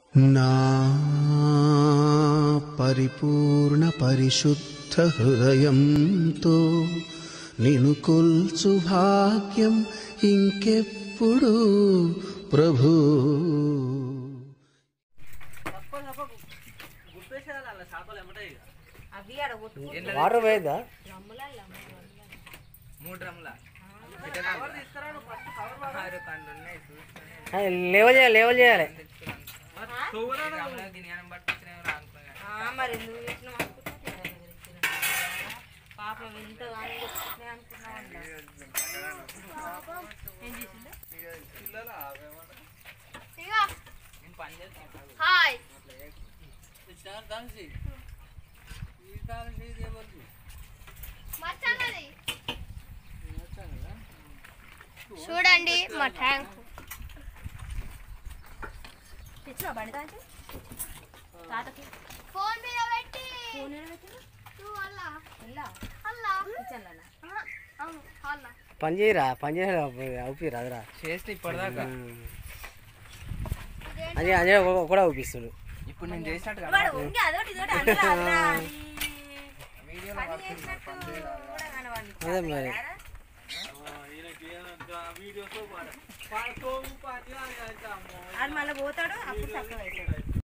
నా పరిపూర్ణ పరిశుద్ధ హృదయంతో నిను కొల్చు భాగ్యం ఇంకెప్పుడు ప్రభు అవి ఆడ కొట్టుకుంటూ వాటర్ పోయేదా మూడు డ్రమ్ల ఆరు కండ్లు ఉన్నాయి లేవల్ చేయాలి లేవల్ చేయాలి గిన్నె పట్టుకొచ్చినాయి రానుకున్నాయి ఆ, మరి ఎందుకు చేసినాం అనుకుంటున్నా పాపం ఎంత కానీ కొట్టుకుంటున్నాయి అనుకున్నామంట ఏం చేసిండు నేను పని చేస్తాను హాయ్ మచ్చన్నది చూడండి మా ట్యాంక్ తెచ్చినా బండి తాకి తాతకి ఫోన్ మీద పెట్టి ఫోన్ ఏడ పెట్టినా నువ్వు అల్లా వెళ్ళా అల్లా కిచెన్లోనా ఆహా, అవును అల్లా పని చేయరా పని చేయాలి అవుపి రాదురా చేస్తే ఇప్పటిదాకా అదే అదే కూడా అవుపిస్తుడు ఇప్పుడు నేను చేసినట్టు కదా వాడు ఉంగి అదొకటి ఇదొకటి అన్నలా అన్నలా. వీడియోలో పని చేసినట్టు కూడా కనవాడిని. అదే మరి అది మళ్ళీ పోతాడు అప్పుడు చక్కగా అవుతాడు